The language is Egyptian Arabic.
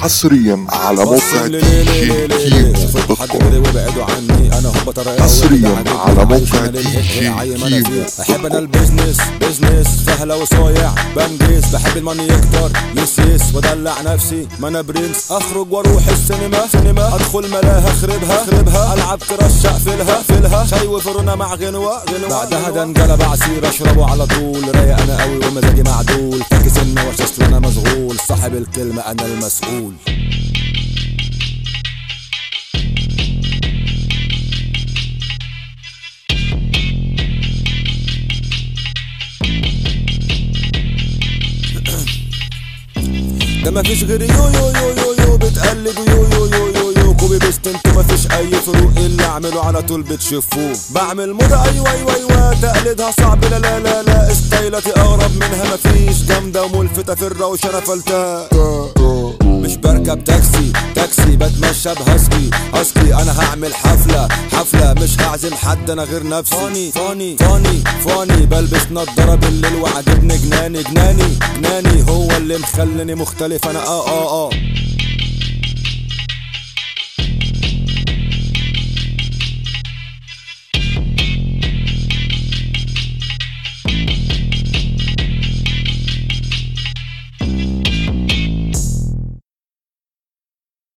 حصريا على موقع ليه دي ليه جي ليه ليه ليه كيمو شوفوا دوت حد كوم غيري وابعدوا عني انا هو طريقة حصرياً على موقع دي جي كيمو احب انا البيزنس بيزنس سهلة وصايع بنجز بحب الماني يكتر يس يس ودلع نفسي ما انا برنس اخرج واروح السينما سينما ادخل ملاها اخربها اخربها العب ترش اقفلها اقفلها شاي وفرونة مع غنوة غنوة بعدها دنجلة بعصير اشربه على طول رايق انا قوي ومزاجي معدول فاكس انه وشاش انا مشغول صاحب الكلمة انا المسؤول ده مفيش غير يو يو يو يو يو بتقلد يو يو يو يو يو كوبي بيست انتو مفيش اي فروق اللي اعمله على طول بتشوفوه بعمل موضة ايوه ايوه ايوه تقليدها صعب لا لا لا لا ستايلاتي اغرب منها مفيش جامدة وملفتة في الروشنة فلتها مش بركب تاكسي تاكسي بتمشى بهاسكي هاسكي انا هعمل حفلة حفلة مش هعزم حد انا غير نفسي فاني فاني فاني فاني بلبس نضارة بالليل وعجبني جناني جناني جناني هو اللي مخليني مختلف انا اه اه اه